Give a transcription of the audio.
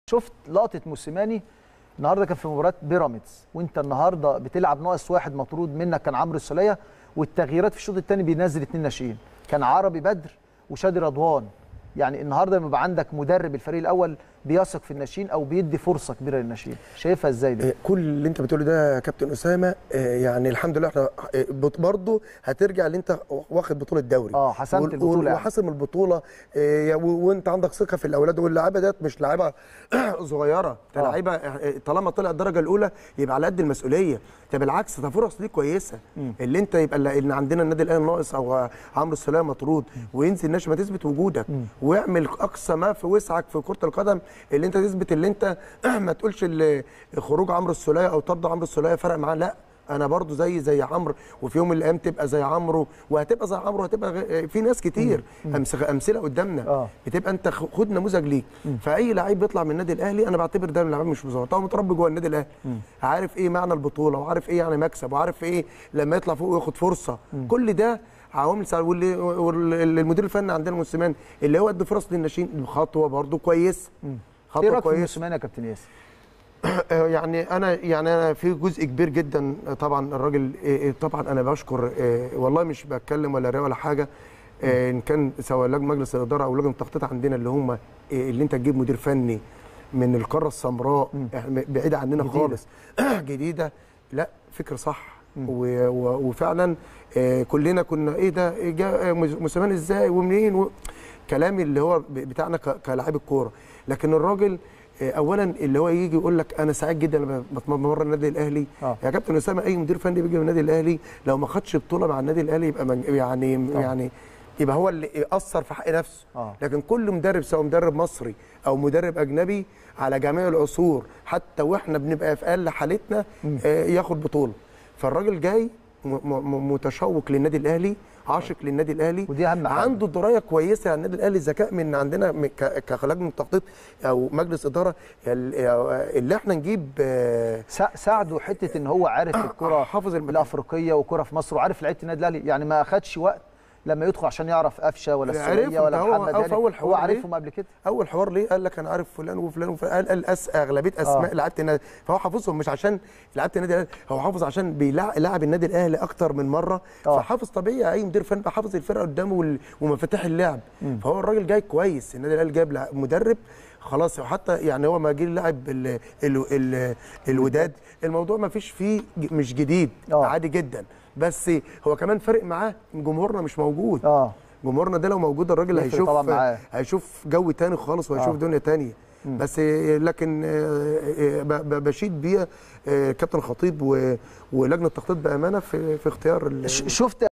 شفت لقطه موسيماني النهارده كان في مباراه بيراميدز وانت النهارده بتلعب ناقص واحد مطرود منك كان عمرو السوليه والتغييرات في الشوط الثاني بينزل اثنين ناشئين كان عربي بدر وشادي رضوان يعني النهارده لما يبقى عندك مدرب الفريق الاول بيثق في الناشئين او بيدي فرصه كبيره للناشئين شايفها ازاي دي آه، كل اللي انت بتقوله ده يا كابتن اسامه آه، يعني الحمد لله احنا آه، بط- برضه هترجع اللي انت واخد بطوله دوري اه حسمت وال- البطوله يعني. وحاسم البطوله آه، يا- و- وانت عندك ثقه في الاولاد واللعيبه ديت مش لعيبه صغيره ده آه. لعيبه آه، طالما طلع الدرجه الاولى يبقى على قد المسؤوليه ده بالعكس ده فرص ليك كويسه اللي انت يبقى اللي ان عندنا النادي الاهلي ناقص او عمرو السوليه مطرود وينزل ناشئ ما تثبت وجودك واعمل اقصى ما في وسعك في كره القدم اللي انت تثبت اللي انت ما تقولش اللي خروج عمرو السوليه او طرد عمرو السوليه فرق معاه لا انا برضو زي زي عمرو وفي يوم من الايام تبقى زي عمرو وهتبقى زي عمرو هتبقى غ- في ناس كتير أمس- امثله قدامنا آه. بتبقى انت خ- خد نموذج ليك فاي لعيب بيطلع من النادي الاهلي انا بعتبر ده لعيب مش مزور طبعا متربي جوه النادي الاهلي عارف ايه معنى البطوله وعارف ايه يعني مكسب وعارف ايه لما يطلع فوق وياخد فرصه كل ده عوامل ساعة واللي والمدير الفني عندنا موسيماني اللي هو ادى فرص للناشئين خطوه برضو كويس ايه خطوه رايك في كويسه موسيماني يا كابتن ياسر آه، يعني انا يعني انا في جزء كبير جدا آه، طبعا الراجل آه، آه، طبعا انا بشكر آه، والله مش بتكلم ولا رأي ولا حاجه آه، ان كان سواء لجنه مجلس الاداره او لجنه التخطيط عندنا اللي هم آه، اللي انت تجيب مدير فني من القاره السمراء يعني بعيده عننا جديدة. خالص جديده لا فكر صح و- و- وفعلا آه، كلنا كنا ايه ده إيه جا- آه، موسيماني ازاي ومنين و... كلامي اللي هو ب- بتاعنا ك- كلاعب الكوره لكن الراجل آه، اولا اللي هو يجي يقول لك انا سعيد جدا لما بتمرن النادي الاهلي آه. يا كابتن اسامه اي مدير فني بيجي من النادي الاهلي لو ما خدش بطوله مع النادي الاهلي يبقى من يعني يعني يبقى هو اللي ياثر في حق نفسه آه. لكن كل مدرب سواء مدرب مصري او مدرب اجنبي على جميع العصور حتى واحنا بنبقى في اقل حالتنا آه، ياخد بطوله فالراجل جاي م- م- متشوق للنادي الاهلي عاشق للنادي الاهلي ودي أهم حاجة. عنده درايه كويسه عن النادي الاهلي ذكاء من عندنا م- ك- كلجنه التخطيط او مجلس اداره ال- اللي احنا نجيب آه، سا- ساعده حته ان هو عارف الكره حافظ المكان. الافريقيه وكره في مصر وعارف لعيبه النادي الاهلي يعني ما اخدش وقت لما يدخل عشان يعرف قفشه ولا عرفهم، السوليه ولا ده هو- محمد هو هاني في أول هو حوار ليه؟ عارفهم قبل كده اول حوار ليه قال لك انا عارف فلان وفلان وفلان قال, قال أس اغلبيه اسماء آه. لعيبه النادي فهو حافظهم مش عشان لعيبه النادي الاهلي هو حافظ عشان بيلعب النادي الاهلي اكتر من مره آه. فحافظ طبيعي اي مدير فني حافظ الفرقه قدامه وال- ومفاتيح اللعب فهو الراجل جاي كويس النادي الاهلي جايب لع- مدرب خلاص حتى يعني هو ما جه لاعب ال- ال- ال- الوداد الموضوع ما فيش فيه ج- مش جديد آه. عادي جدا بس هو كمان فارق معاه جمهورنا مش موجود اه جمهورنا ده لو موجود الراجل يفرق هيشوف طبعاً معاه. هيشوف جو تاني خالص وهيشوف آه. دنيا تانية بس آه، لكن آه، آه، ب- ب- بشيد بيها آه، كابتن خطيب و- ولجنه التخطيط بامانه في في اختيار ال- ش- شفت